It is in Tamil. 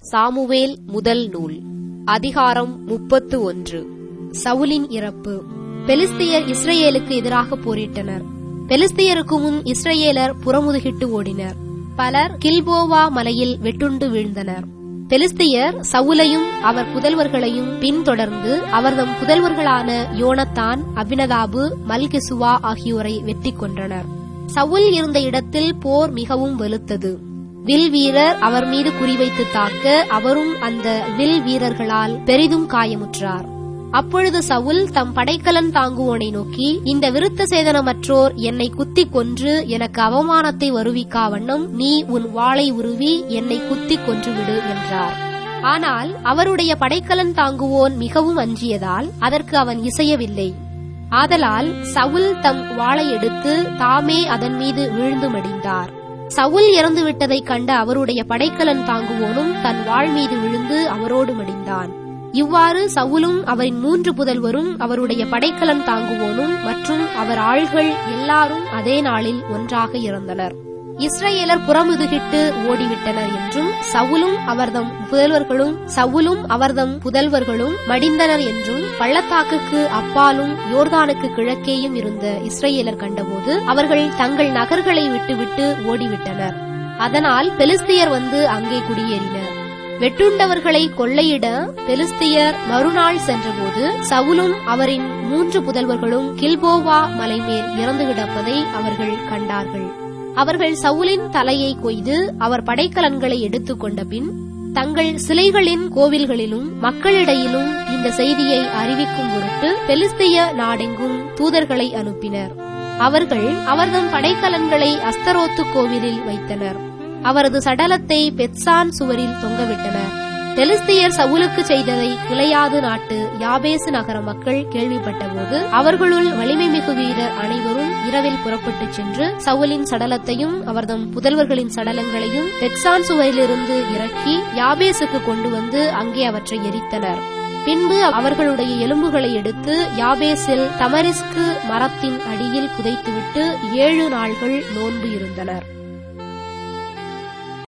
சாமுவேல் முதல் நூல் அதிகாரம் முப்பத்து ஒன்று சவுலின் இறப்பு பெலிஸ்தியர் இஸ்ரேலுக்கு எதிராக போரிட்டனர் பெலிஸ்தியருக்கு முன் இஸ்ரேலர் புறமுதுகிட்டு ஓடினர் பலர் கில்போவா மலையில் வெட்டுண்டு வீழ்ந்தனர் பெலிஸ்தியர் சவுலையும் அவர் புதல்வர்களையும் பின்தொடர்ந்து அவர்தம் புதல்வர்களான யோனத்தான் அபினதாபு மல்கிசுவா ஆகியோரை வெட்டி கொன்றனர் சவுல் இருந்த இடத்தில் போர் மிகவும் வலுத்தது வில் வீரர் அவர் மீது குறிவைத்து தாக்க அவரும் அந்த வில் வீரர்களால் பெரிதும் காயமுற்றார் அப்பொழுது சவுல் தம் படைக்கலன் தாங்குவோனை நோக்கி இந்த விருத்த சேதனமற்றோர் என்னை குத்திக் கொன்று எனக்கு அவமானத்தை வருவிக்கா வண்ணம் நீ உன் வாளை உருவி என்னை குத்திக் கொன்றுவிடு என்றார் ஆனால் அவருடைய படைக்கலன் தாங்குவோன் மிகவும் அஞ்சியதால் அதற்கு அவன் இசையவில்லை ஆதலால் சவுல் தம் வாளை எடுத்து தாமே அதன் மீது விழுந்து மடிந்தார் சவுல் இறந்து விட்டதைக் கண்ட அவருடைய படைக்கலன் தாங்குவோனும் தன் வாழ் மீது விழுந்து அவரோடு மடிந்தான் இவ்வாறு சவுலும் அவரின் மூன்று புதல்வரும் அவருடைய படைக்கலன் தாங்குவோனும் மற்றும் அவர் ஆள்கள் எல்லாரும் அதே நாளில் ஒன்றாக இறந்தனர் இஸ்ரேலர் புறமுதுகிட்டு ஓடிவிட்டனர் என்றும் சவுலும் அவர்தம் புதல்வர்களும் சவுலும் அவர்தம் புதல்வர்களும் மடிந்தனர் என்றும் பள்ளத்தாக்குக்கு அப்பாலும் யோர்தானுக்கு கிழக்கேயும் இருந்த இஸ்ரேலர் கண்டபோது அவர்கள் தங்கள் நகர்களை விட்டுவிட்டு ஓடிவிட்டனர் அதனால் பெலிஸ்தியர் வந்து அங்கே குடியேறினர் வெட்டுண்டவர்களை கொள்ளையிட பெலிஸ்தியர் மறுநாள் சென்றபோது சவுலும் அவரின் மூன்று புதல்வர்களும் கில்போவா மலைமேல் இறந்து கிடப்பதை அவர்கள் கண்டார்கள் அவர்கள் சவுலின் தலையை கொய்து அவர் படைக்கலன்களை எடுத்துக் கொண்ட பின் தங்கள் சிலைகளின் கோவில்களிலும் மக்களிடையிலும் இந்த செய்தியை அறிவிக்கும் பொருட்டு பெலிஸ்திய நாடெங்கும் தூதர்களை அனுப்பினர் அவர்கள் அவர்தம் படைக்கலன்களை அஸ்தரோத்து கோவிலில் வைத்தனர் அவரது சடலத்தை பெட்சான் சுவரில் தொங்கவிட்டனர் பெலிஸ்தியர் சவுலுக்கு செய்ததை கிளையாது நாட்டு யாபேசு நகர மக்கள் கேள்விப்பட்டபோது அவர்களுள் வலிமை மிகு வீரர் அனைவரும் இரவில் புறப்பட்டுச் சென்று சவுலின் சடலத்தையும் அவர்தம் புதல்வர்களின் சடலங்களையும் பெட்சான் சுவரிலிருந்து இறக்கி யாபேசுக்கு கொண்டு வந்து அங்கே அவற்றை எரித்தனர் பின்பு அவர்களுடைய எலும்புகளை எடுத்து யாபேசில் தமரிஸ்கு மரத்தின் அடியில் புதைத்துவிட்டு ஏழு நாள்கள் நோன்பு இருந்தனர்